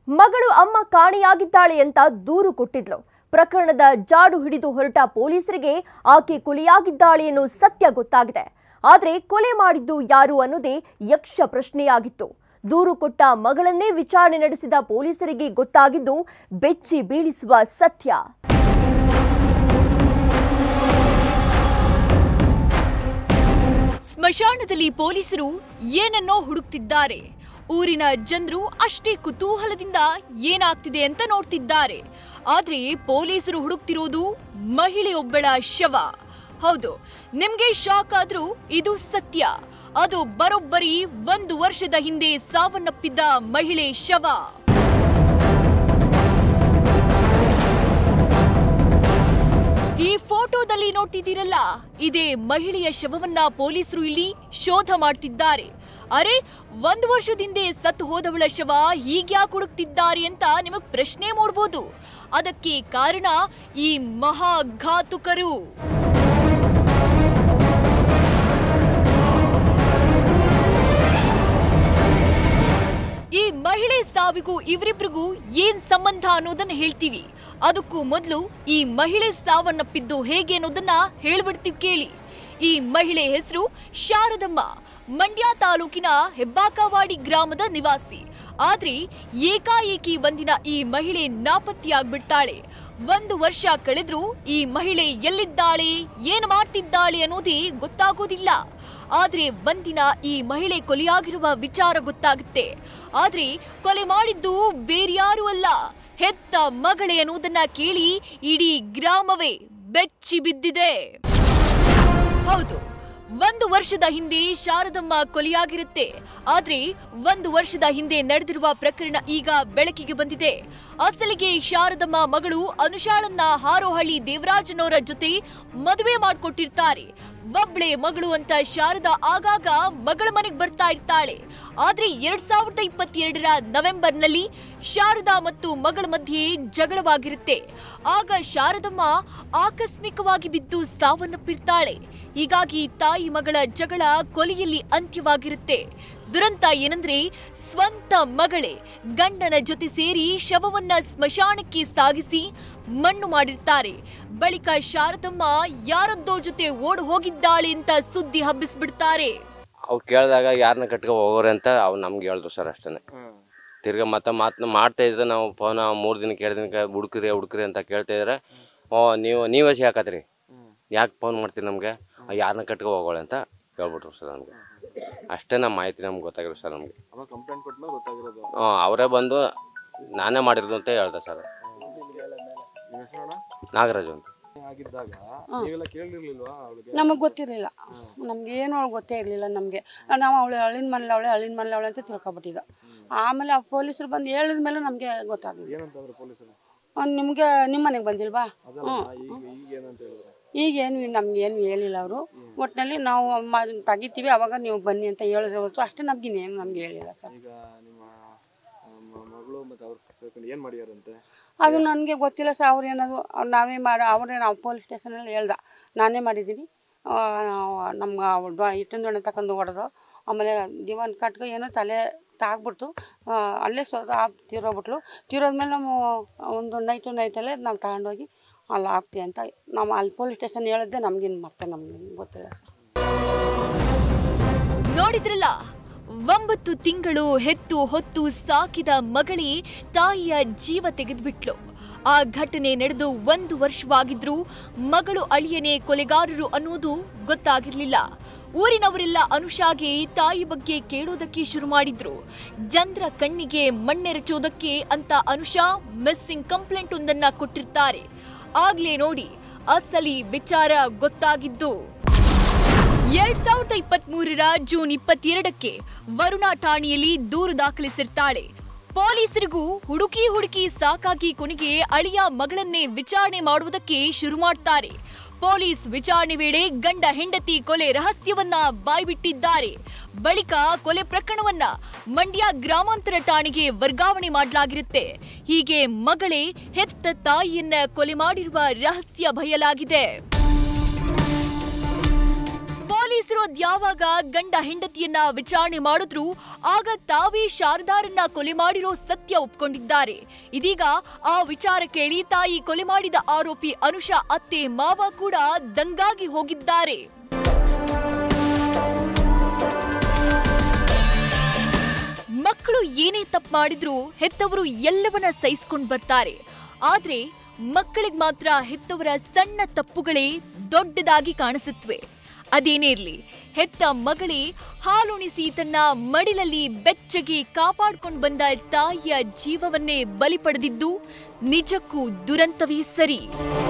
ಮಗಳು ಅಮ್ಮ ಕಾಣೆಯಾಗಿದ್ದಾಳೆ ಅಂತ ದೂರು ಕೊಟ್ಟಿದ್ಲು ಪ್ರಕರಣದ ಜಾಡು ಹಿಡಿದು ಹೊರಟ ಪೊಲೀಸರಿಗೆ ಆಕೆ ಕೊಲೆಯಾಗಿದ್ದಾಳೆ ಅನ್ನೋ ಸತ್ಯ ಗೊತ್ತಾಗಿದೆ ಆದರೆ ಕೊಲೆ ಮಾಡಿದ್ದು ಯಾರು ಅನ್ನೋದೇ ಯಕ್ಷ ಪ್ರಶ್ನೆಯಾಗಿತ್ತು ದೂರು ಕೊಟ್ಟ ಮಗಳನ್ನೇ ವಿಚಾರಣೆ ನಡೆಸಿದ ಪೊಲೀಸರಿಗೆ ಗೊತ್ತಾಗಿದ್ದು ಬೆಚ್ಚಿ ಬೀಳಿಸುವ ಸತ್ಯ ಸ್ಮಶಾನದಲ್ಲಿ ಪೊಲೀಸರು ಏನನ್ನೋ ಹುಡುಕ್ತಿದ್ದಾರೆ ಊರಿನ ಜನರು ಅಷ್ಟೇ ಕುತೂಹಲದಿಂದ ಏನಾಗ್ತಿದೆ ಅಂತ ನೋಡ್ತಿದ್ದಾರೆ ಆದ್ರೆ ಪೊಲೀಸರು ಹುಡುಕ್ತಿರೋದು ಮಹಿಳೆಯೊಬ್ಬಳ ಶವ ಹೌದು ನಿಮ್ಗೆ ಶಾಕ್ ಆದ್ರೂ ಇದು ಸತ್ಯ ಅದು ಬರೋಬ್ಬರಿ ಒಂದು ವರ್ಷದ ಹಿಂದೆ ಸಾವನ್ನಪ್ಪಿದ್ದ ಮಹಿಳೆ ಶವ ಈ ಫೋಟೋದಲ್ಲಿ ನೋಡ್ತಿದ್ದೀರಲ್ಲ ಇದೇ ಮಹಿಳೆಯ ಶವವನ್ನ ಪೊಲೀಸರು ಇಲ್ಲಿ ಶೋಧ ಮಾಡ್ತಿದ್ದಾರೆ ಅರೆ ಒಂದು ವರ್ಷದಿಂದೆ ಸತ್ತು ಹೋದವಳ ಶವ ಹೀಗ್ಯಾಕ್ ಹುಡುಕ್ತಿದ್ದಾರೆ ಅಂತ ನಿಮಗ್ ಪ್ರಶ್ನೆ ಮೂಡ್ಬೋದು ಅದಕ್ಕೆ ಕಾರಣ ಈ ಮಹಾಘಾತುಕರು ಈ ಮಹಿಳೆ ಸಾವಿಗೂ ಇವರಿಬ್ರಿಗೂ ಏನ್ ಸಂಬಂಧ ಅನ್ನೋದನ್ನ ಹೇಳ್ತೀವಿ ಅದಕ್ಕೂ ಮೊದಲು ಈ ಮಹಿಳೆ ಸಾವನ್ನಪ್ಪಿದ್ದು ಹೇಗೆ ಅನ್ನೋದನ್ನ ಹೇಳ್ಬಿಡ್ತೀವಿ ಕೇಳಿ ಈ ಮಹಿಳೆ ಹೆಸರು ಶಾರದಮ್ಮ ಮಂಡ್ಯ ತಾಲೂಕಿನ ಹೆಬ್ಬಾಕವಾಡಿ ಗ್ರಾಮದ ನಿವಾಸಿ ಆದ್ರೆ ಏಕಾಏಕಿ ಒಂದಿನ ಈ ಮಹಿಳೆ ನಾಪತ್ತೆಯಾಗ್ಬಿಡ್ತಾಳೆ ಒಂದು ವರ್ಷ ಕಳೆದ್ರೂ ಈ ಮಹಿಳೆ ಎಲ್ಲಿದ್ದಾಳೆ ಏನ್ ಮಾಡ್ತಿದ್ದಾಳೆ ಅನ್ನೋದೇ ಗೊತ್ತಾಗೋದಿಲ್ಲ ಆದ್ರೆ ಒಂದಿನ ಈ ಮಹಿಳೆ ಕೊಲೆಯಾಗಿರುವ ವಿಚಾರ ಗೊತ್ತಾಗುತ್ತೆ ಆದ್ರೆ ಕೊಲೆ ಮಾಡಿದ್ದು ಬೇರ್ಯಾರೂ ಅಲ್ಲ ಹೆತ್ತ ಮಗಳೇ ಅನ್ನೋದನ್ನ ಕೇಳಿ ಇಡೀ ಗ್ರಾಮವೇ ಬೆಚ್ಚಿ ಬಿದ್ದಿದೆ ಹೌದು ಒಂದು ವರ್ಷದ ಹಿಂದೆ ಶಾರದಮ್ಮ ಕೊಲೆಯಾಗಿರುತ್ತೆ ಆದ್ರೆ ಒಂದು ವರ್ಷದ ಹಿಂದೆ ನಡೆದಿರುವ ಪ್ರಕರಣ ಈಗ ಬೆಳಕಿಗೆ ಬಂದಿದೆ ಅಸಲಿಗೆ ಶಾರದಮ್ಮ ಮಗಳು ಅನುಷಾಳನ್ನ ಹಾರೋಹಳ್ಳಿ ದೇವರಾಜನವರ ಜೊತೆ ಮದುವೆ ಮಾಡ್ಕೊಟ್ಟಿರ್ತಾರೆ ಒಬ್ಳೆ ಮಗಳು ಅಂತ ಶಾರದಾ ಆಗಾಗ ಮಗಳ ಮನೆಗೆ ಬರ್ತಾ ಇರ್ತಾಳೆ ಆದ್ರೆ ಎರಡ್ ಸಾವಿರದ ಇಪ್ಪತ್ತೆರಡರ ನವೆಂಬರ್ನಲ್ಲಿ ಶಾರದಾ ಮತ್ತು ಮಗಳ ಮಧ್ಯೆ ಜಗಳವಾಗಿರುತ್ತೆ ಆಗ ಶಾರದಮ್ಮ ಆಕಸ್ಮಿಕವಾಗಿ ಬಿದ್ದು ಸಾವನ್ನಪ್ಪಿರ್ತಾಳೆ ಹೀಗಾಗಿ ತಾಯಿ ಮಗಳ ಜಗಳ ಕೊಲೆಯಲ್ಲಿ ಅಂತ್ಯವಾಗಿರುತ್ತೆ ದುರಂತ ಏನಂದ್ರೆ ಸ್ವಂತ ಮಗಳೇ ಗಂಡನ ಜೊತೆ ಸೇರಿ ಶವವನ್ನ ಸ್ಮಶಾನಕ್ಕೆ ಸಾಗಿಸಿ ಮಣ್ಣು ಮಾಡಿರ್ತಾರೆ ಬಳಿಕ ಶಾರದಮ್ಮ ಯಾರದ್ದೋ ಜೊತೆ ಓಡ್ ಹೋಗಿದ್ದಾಳೆ ಅಂತ ಸುದ್ದಿ ಹಬ್ಬಿಸ್ಬಿಡ್ತಾರೆ ಅವ್ರು ಕೇಳಿದಾಗ ಯಾರನ್ನ ಕಟ್ಕೊ ಹೋಗೋರೆ ಅಂತ ಅವ್ರು ನಮ್ಗೆ ಹೇಳಿದ್ರು ಸರ್ ಅಷ್ಟೇ ತಿರ್ಗಾ ಮತ್ತೆ ಮಾತನ್ನ ಮಾಡ್ತಾ ಇದ್ರೆ ನಾವು ಫೋನ್ ಮೂರು ದಿನಕ್ಕೆ ಎರಡು ದಿನಕ್ಕೆ ಹುಡುಕ್ರಿ ಹುಡುಕ್ರಿ ಅಂತ ಕೇಳ್ತಾ ಇದ್ರೆ ಓ ನೀವು ನೀವೇ ಯಾಕತ್ರಿ ಯಾಕೆ ಫೋನ್ ಮಾಡ್ತೀರಿ ನಮಗೆ ಯಾರನ್ನ ಕಟ್ಕೊ ಹೋಗೋಳೆ ಅಂತ ಹೇಳ್ಬಿಟ್ರು ಸರ್ ನಮಗೆ ಅಷ್ಟೇ ನಮ್ಮ ಮಾಹಿತಿ ನಮ್ಗೆ ಗೊತ್ತಾಗಿರೋ ಸರ್ ನಮಗೆ ಅವಾಗ ಕಂಪ್ಲೇಂಟ್ ಕೊಟ್ಮೇಲೆ ಗೊತ್ತಾಗಿರೋದು ಹ್ಞೂ ಅವರೇ ಬಂದು ನಾನೇ ಮಾಡಿರೋದು ಅಂತ ಹೇಳ್ದೆ ಸರ್ ನಿಮ್ಮ ಹೆಸರಣ್ಣ ನಾಗರಾಜು ಅಂತ ಆಗಿದ್ದಾಗ ನೀವೆಲ್ಲ ಕೇಳಿರ್ಲಿಲ್ವಾ ಅವಳಿಗೆ ನಮಗೆ ಗೊತ್ತಿರಲಿಲ್ಲ ನಮ್ಗೆ ಏನು ಅವಳು ಗೊತ್ತೇ ಇರಲಿಲ್ಲ ನಮಗೆ ನಾವು ಅವಳು ಹಳ್ಳಿನ ಮನೇಲಿ ಅವಳೆ ಹಳ್ಳಿನ ಮನೇಲಿ ಅವಳೆ ಅಂತ ತಿಳ್ಕೊಬಿಟ್ಟಿದ್ದು ಆಮೇಲೆ ಆ ಪೊಲೀಸರು ಬಂದು ಹೇಳಿದ ಮೇಲೆ ನಮಗೆ ಗೊತ್ತಾಗಿದೆ ಏನಂತಂದ್ರೆ ಪೊಲೀಸರು ನಿಮಗೆ ನಿಮ್ಮ ಮನೆಗೆ ಬಂದಿಲ್ವಾ ಅದಲ್ಲ ಈಗ ಈಗ ಏನಂತ ಹೇಳಿದ್ರೆ ಈಗೇನು ನಮ್ಗೆ ಏನು ಹೇಳಿಲ್ಲ ಅವರು ಒಟ್ಟಿನಲ್ಲಿ ನಾವು ಮ ತೆಗಿತೀವಿ ಅವಾಗ ನೀವು ಬನ್ನಿ ಅಂತ ಹೇಳಿದ್ರೆ ಹೊರತು ಅಷ್ಟೇ ನಮ್ಗೆ ಇನ್ನೇನು ನಮ್ಗೆ ಹೇಳಿಲ್ಲ ಸರ್ ಈಗ ನಿಮ್ಮ ಮ- ಮಗಳು ಮತ್ತೆ ಅವ್ರು ಸೇರ್ಕೊಂಡು ಏನ್ ಮಾಡ್ಯಾರಂತೆ ಅದು ನನಗೆ ಗೊತ್ತಿಲ್ಲ ಸರ್ ಅವ್ರು ಏನದು ಅವ್ರು ನಾವೇ ಮಾಡಿ ಅವರೇ ನಾವು ಪೊಲೀಸ್ ಸ್ಟೇಷನಲ್ಲಿ ಹೇಳ್ದ ನಾನೇ ಮಾಡಿದ್ದೀನಿ ನಮ್ಗೆ ಇಟ್ಟಿನ ದೊಣ್ಣೆ ತಗೊಂಡು ಹೊಡೆದು ಆಮೇಲೆ ದಿವಾನ್ ಕಟ್ಕೊ ಏನೋ ತಲೆ ತಾಗ್ಬಿಡ್ತು ಆ, ಅಲ್ಲೇ ಸ್ವತಃ ಆಪ್ ತೀರೋಗ್ಬಿಟ್ಲು ತೀರೋದ್ಮೇಲೆ ನಾವು ಒಂದು ನೈಟು ನೈಟಲ್ಲೇ ನಾವು ತಗೊಂಡೋಗಿ ಅಲ್ಲಿ ಹಾಕ್ತೀವಿ ಅಂತ ನಾವು ಅಲ್ಲಿ ಪೊಲೀಸ್ ಸ್ಟೇಷನ್ ಹೇಳಿದ್ದೆ ನಮಗಿನ್ನು ಮತ್ತೆ ನಮ್ಗೆ ಗೊತ್ತಿಲ್ಲ ಸರ್ ನೋಡಿದ್ರಲ್ಲ ಒಂಬತ್ತು ತಿಂಗಳು ಹೆತ್ತು ಹೊತ್ತು ಸಾಕಿದ ಮಗಳೇ ತಾಯಿಯ ಜೀವ ತೆಗೆದ್ಬಿಟ್ಲು ಆ ಘಟನೆ ನಡೆದು ಒಂದು ವರ್ಷವಾಗಿದ್ರೂ ಮಗಳು ಅಳಿಯನೇ ಕೊಲೆಗಾರರು ಅನ್ನೋದು ಗೊತ್ತಾಗಿರ್ಲಿಲ್ಲ ಊರಿನವರೆಲ್ಲ ಅನುಷಾಗೆ ತಾಯಿ ಬಗ್ಗೆ ಕೇಳೋದಕ್ಕೆ ಶುರು ಮಾಡಿದ್ರು ಜನರ ಕಣ್ಣಿಗೆ ಮಣ್ಣೆರಚೋದಕ್ಕೆ ಅಂತ ಅನುಷಾ ಮಿಸ್ಸಿಂಗ್ ಕಂಪ್ಲೇಂಟ್ ಒಂದನ್ನ ಕೊಟ್ಟಿರ್ತಾರೆ ಆಗ್ಲೇ ನೋಡಿ ಅಸಲಿ ವಿಚಾರ ಗೊತ್ತಾಗಿದ್ದು ಎರಡ್ ಸಾವಿರದ ಇಪ್ಪತ್ತ್ ಮೂರರ ಜೂನ್ ಇಪ್ಪತ್ತೆರಡಕ್ಕೆ ವರುಣಾ ಠಾಣೆಯಲ್ಲಿ ದೂರು ದಾಖಲಿಸಿರ್ತಾಳೆ ಪೊಲೀಸರಿಗೂ ಹುಡುಕಿ ಹುಡುಕಿ ಸಾಕಾಗಿ ಕೊನೆಗೆ ಅಳಿಯ ಮಗಳನ್ನೇ ವಿಚಾರಣೆ ಮಾಡುವುದಕ್ಕೆ ಶುರು ಮಾಡ್ತಾರೆ ಪೊಲೀಸ್ ವಿಚಾರಣೆ ವೇಳೆ ಗಂಡ ಹೆಂಡತಿ ಕೊಲೆ ರಹಸ್ಯವನ್ನ ಬಾಯ್ಬಿಟ್ಟಿದ್ದಾರೆ ಬಳಿಕ ಕೊಲೆ ಪ್ರಕರಣವನ್ನ ಮಂಡ್ಯ ಗ್ರಾಮಾಂತರ ಠಾಣೆಗೆ ವರ್ಗಾವಣೆ ಮಾಡಲಾಗಿರುತ್ತೆ ಹೀಗೆ ಮಗಳೇ ಹೆತ್ತ ತಾಯಿಯನ್ನ ಕೊಲೆ ಮಾಡಿರುವ ರಹಸ್ಯ ಬಯಲಾಗಿದೆ ಪೊಲೀಸರು ಅದ್ಯಾವಾಗ ಗಂಡ ಹೆಂಡತಿಯನ್ನ ವಿಚಾರಣೆ ಮಾಡಿದ್ರು ಆಗ ತಾವೇ ಶಾರದಾರನ್ನ ಕೊಲೆ ಮಾಡಿರೋ ಸತ್ಯ ಒಪ್ಕೊಂಡಿದ್ದಾರೆ ಇದೀಗ ಆ ವಿಚಾರ ಕೇಳಿ ತಾಯಿ ಕೊಲೆ ಮಾಡಿದ ಆರೋಪಿ ಅನುಷಾ ಅತ್ತೆ ಮಾವ ಕೂಡ ದಂಗಾಗಿ ಹೋಗಿದ್ದಾರೆ ಮಕ್ಕಳು ಏನೇ ತಪ್ಪು ಮಾಡಿದ್ರು ಹೆತ್ತವರು ಎಲ್ಲವನ್ನ ಸಹಿಸ್ಕೊಂಡು ಬರ್ತಾರೆ ಆದ್ರೆ ಮಕ್ಕಳಿಗೆ ಮಾತ್ರ ಹೆತ್ತವರ ಸಣ್ಣ ತಪ್ಪುಗಳೇ ದೊಡ್ಡದಾಗಿ ಕಾಣಿಸುತ್ತವೆ ಅದೇನೇ ಇರ್ಲಿ ಹೆತ್ತ ಮಗಳೇ ಹಾಲುಣಿಸಿ ತನ್ನ ಮಡಿಲಲ್ಲಿ ಬೆಚ್ಚಗೆ ಕಾಪಾಡ್ಕೊಂಡು ಬಂದ ತಾಯಿಯ ಜೀವವನ್ನೇ ಬಲಿ ಪಡೆದಿದ್ದು ನಿಜಕ್ಕೂ ದುರಂತವೇ ಸರಿ